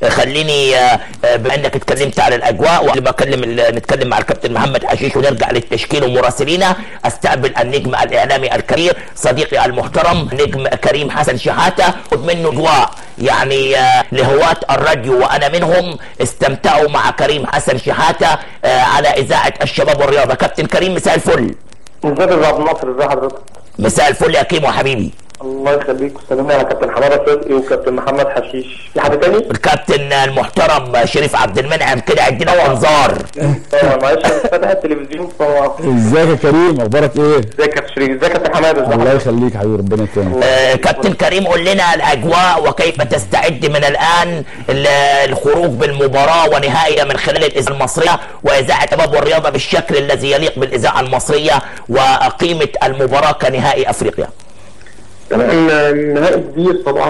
خليني آه، آه، بما انك اتكلمت على الاجواء وقبل ما اكلم ال- نتكلم مع الكابتن محمد حشيش ونرجع للتشكيل ومراسلينا استقبل النجم الاعلامي الكبير صديقي المحترم نجم كريم حسن شحاته خد منه اجواء يعني آه، لهواة الراديو وانا منهم استمتعوا مع كريم حسن شحاته آه، على اذاعه الشباب والرياضه كابتن كريم مساء الفل ازيك يا عبد الناصر ازي حضرتك؟ مساء الفل يا كيمو حبيبي الله يخليك وسلام على كابتن حماده صدقي وكابتن محمد حشيش في حد تاني؟ الكابتن المحترم شريف عبد المنعم كده ادينا انظار اه معلش انا فاتح التلفزيون فهو ازيك يا كريم اخبارك ايه؟ ازيك يا كابتن شريف ازيك يا كابتن حماده ازي الله حضرتك؟ يخليك حبيبي ربنا يكرمك آه، كابتن كريم قول لنا الاجواء وكيف تستعد من الان ل- الخروج بالمباراه ونهائها من خلال الاذاعه المصريه واذاعه الشباب والرياضه بالشكل الذي يليق بالاذاعه المصريه وقيمه المباراه كنهائي افريقيا. تمام النهائي كبير طبعا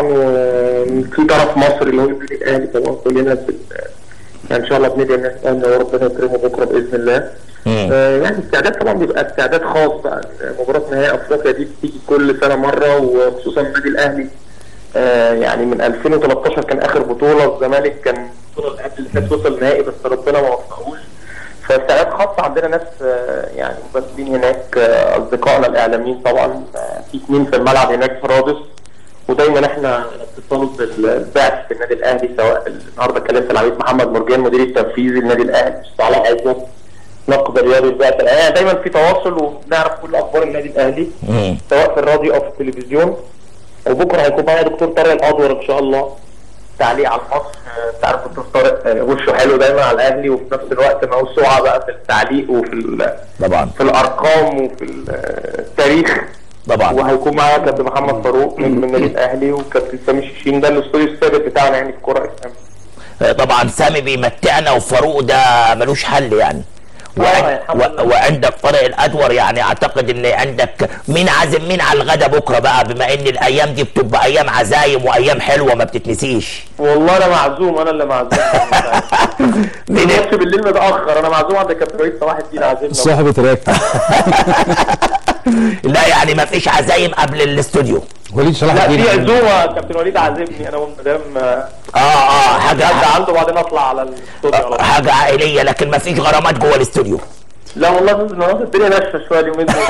وفي طرف مصر اللي هو النادي الاهلي طبعا كلنا بن- يعني ان شاء الله بندعي النادي الاهلي وربنا يكرمه بكره باذن الله. مم. آه، يعني استعداد طبعا بيبقى استعداد خاص بقى مباراه نهائي افريقيا دي بتيجي كل سنه مره وخصوصا النادي الاهلي آه، يعني من 2013 كان اخر بطوله الزمالك كان البطوله اللي قبل اللي فاتت وصل نهائي بس ربنا ما وفقهوش فاستعداد خاص عندنا ناس آه، يعني ممثلين هناك آه، اصدقائنا الاعلاميين طبعا آه، في اثنين في الملعب هناك في رادس ودايما احنا على اتصال بالبعث في النادي الاهلي سواء النهارده اتكلمت العميد محمد مرجان مدير التنفيذي للنادي الاهلي صالح عزت نقد رياضي البعث يعني دايما في تواصل وبنعرف كل اخبار النادي الاهلي مم. سواء في الراديو او في التلفزيون وبكره هيكون معايا دكتور طارق الادور ان شاء الله تعليق على الماتش آه، انت عارف دكتور طارق آه، وشه حلو دايما على الاهلي وفي نفس الوقت موسوعه بقى في التعليق وفي ال- طبعا في الارقام وفي ال- آه، التاريخ طبعا وهيكون معايا كابتن محمد فاروق نجم النادي الاهلي وكابتن سامي شيشين ده الاستوديو الثابت بتاعنا يعني في الكوره الاسلاميه آه، طبعا سامي بيمتعنا وفاروق ده ملوش حل يعني وعن- آه، الحمد لله. و- وعندك طارق الادور يعني اعتقد ان عندك مين عازم مين على الغدا بكره بقى بما ان الايام دي بتبقى ايام عزايم وايام حلوه ما بتتنسيش والله انا معزوم انا اللي معزوم مين الماتش بالليل متاخر انا معزوم عند كابتن رئيس صلاح الدين عازمنا صاحب تراك لا يعني ما فيش عزايم قبل الاستوديو وليد صلاح لا الدين في عزومه كابتن وليد عازمني انا والمدام آه، اه اه حاجه ابدا عنده وبعدين اطلع على الاستوديو على طول. حاجه عائليه لكن ما فيش غرامات جوه الاستوديو لا والله النهارده الدنيا ناشفه شويه اليومين دول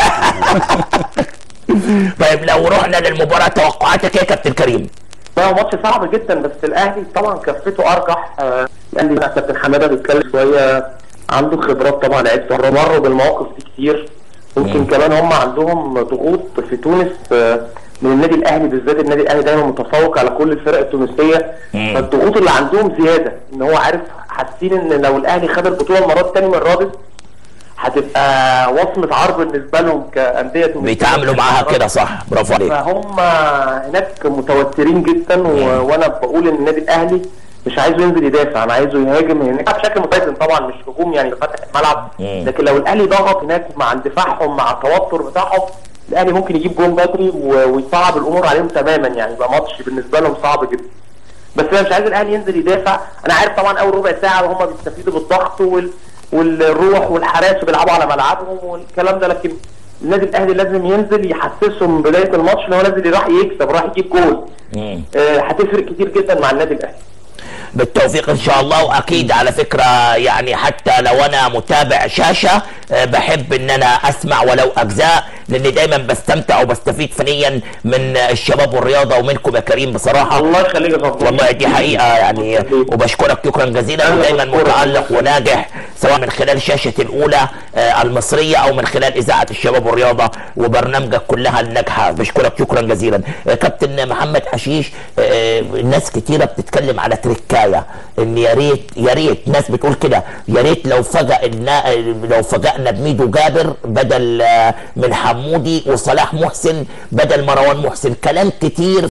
طيب لو رحنا للمباراه توقعاتك ايه يا كابتن كريم لا هو ماتش صعب جدا بس الاهلي طبعا كفته ارجح آه، الاهلي بقى كابتن حماده بيتكلم شويه عنده خبرات طبعا لعيبه مروا بالمواقف دي كتير يمكن كمان هم عندهم ضغوط في تونس آه، من النادي الاهلي بالذات النادي الاهلي دايما متفوق على كل الفرق التونسيه مم. فالضغوط اللي عندهم زياده ان هو عارف حاسين ان لو الاهلي خد البطوله المره الثانيه من رابط هتبقى وصمه عار بالنسبه لهم كانديه تونسيه بيتعاملوا معاها كده صح برافو عليك فهم هناك متوترين جدا و... وانا بقول ان النادي الاهلي مش عايزه ينزل يدافع انا عايزه يهاجم هناك بشكل متوازن طبعا مش هجوم يعني فتح الملعب مم. لكن لو الاهلي ضغط هناك مع اندفاعهم مع التوتر بتاعهم الاهلي ممكن يجيب جون بدري و... ويصعب الامور عليهم تماما يعني يبقى ماتش بالنسبه لهم صعب جدا بس انا مش عايز الاهلي ينزل يدافع انا عارف طبعا اول ربع ساعه وهم بيستفيدوا بالضغط وال... والروح والحراس وبيلعبوا على ملعبهم والكلام ده لكن النادي الاهلي لازم ينزل يحسسهم من بدايه الماتش ان هو نازل راح يكسب راح يجيب جول مم. آه، هتفرق كتير جدا مع النادي الاهلي بالتوفيق ان شاء الله واكيد على فكره يعني حتى لو انا متابع شاشه آه، بحب ان انا اسمع ولو اجزاء لاني دايما بستمتع وبستفيد فنيا من الشباب والرياضه ومنكم يا كريم بصراحه الله يخليك يا فضل والله دي حقيقة يعني وبشكرك شكرا جزيلا أنا ودايما بشكرك. متألق وناجح سواء من خلال شاشة الأولى آه، المصرية أو من خلال إذاعة الشباب والرياضة وبرنامجك كلها الناجحة بشكرك شكرا جزيلا آه، كابتن محمد حشيش آه، ناس كتيرة بتتكلم على تركاية إن يا ريت يا ريت ناس بتقول كده يا ريت لو فجأ لو فجأنا بميدو جابر بدل آه، من حمودي وصلاح محسن بدل مروان محسن كلام كتير